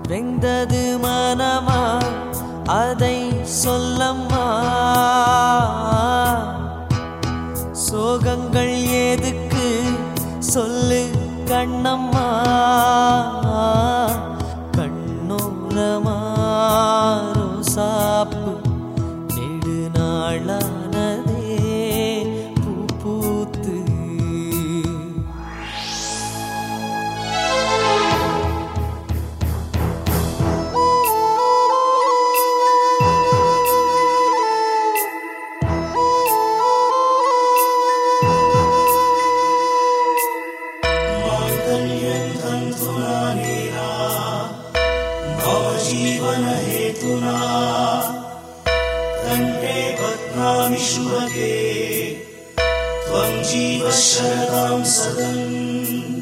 வெந்தது மனமா அதை சொல்லம்மா சோகங்கள் எதுக்கு சொல்லு கண்ணம்மா கண்ணோரமா ரோசாப்பு நெடுநாளானதே பூ பூத்து जीवनहेतुना कण्ठे बध्नामि शुभगे त्वं जीव शरदां सदम्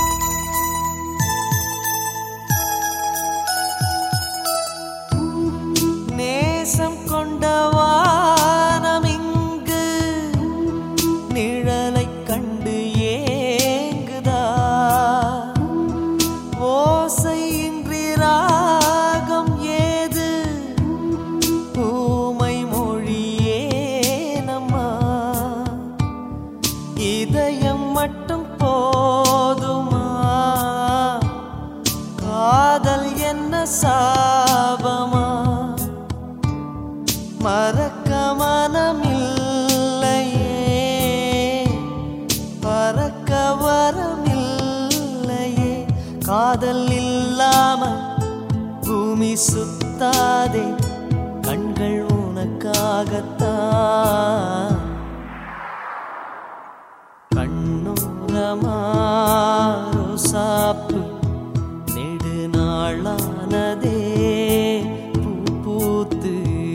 நேசம் கொண்ட வானம் இங்கு நிழலைக் கண்டு ஏங்குதா ஓசையின்றி ராகம் ஏது ஊமை மொழியே நம்மா இதயம் மட்டும் போதுமா காதல் என்ன சாபமா மறக்க மனமில்லையே பறக்க வரமில்லையே காதல் இல்லாம பூமி சுத்தாதே கண்கள் உனக்காகத்தான் கண்ணூரமா ரோசாப்பு நெடுநாளானதே பூ பூத்து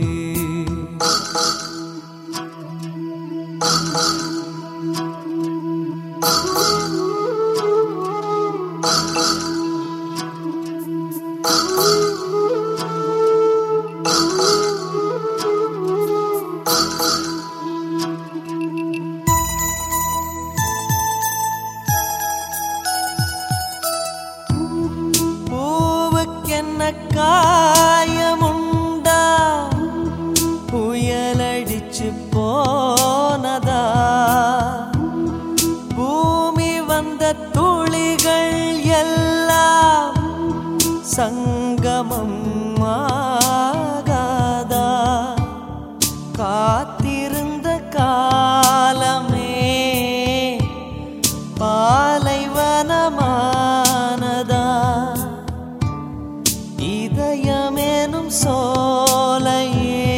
பூவுக்கென்ன காயமுண்டா புயலடிச்சு போனதா பூமி வந்த துளிகள் எல்லாம் சங்கமம் ஆகாதா காத்திருந்த காலமே பாலைவனமானதா இதயமேனும் சோலையே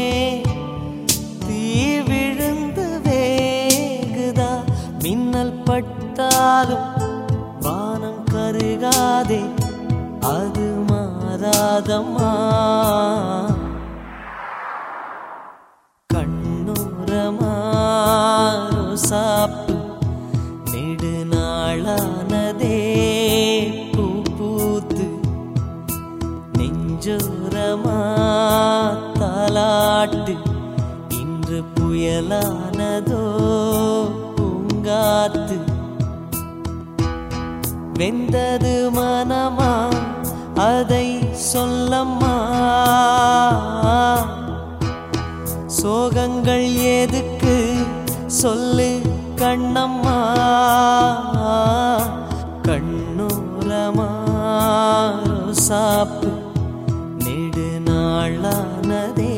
தீ விழுந்து வேகுதா மின்னல் பட்டாலும் வானம் கருகாதே அது மாறாதம்மா கண்ணூரமா சாப்பு நெடுநாளானதே பூ பூத்து நெஞ்சோரமா தாலாட்டு இன்று புயலானதோ பூங்காத்து வெந்தது மனமா அதை சொல்லம்மா சோகங்கள் எதுக்கு சொல்லு கண்ணம்மா கண்ணூரமா சாப்பு நெடுநாளானதே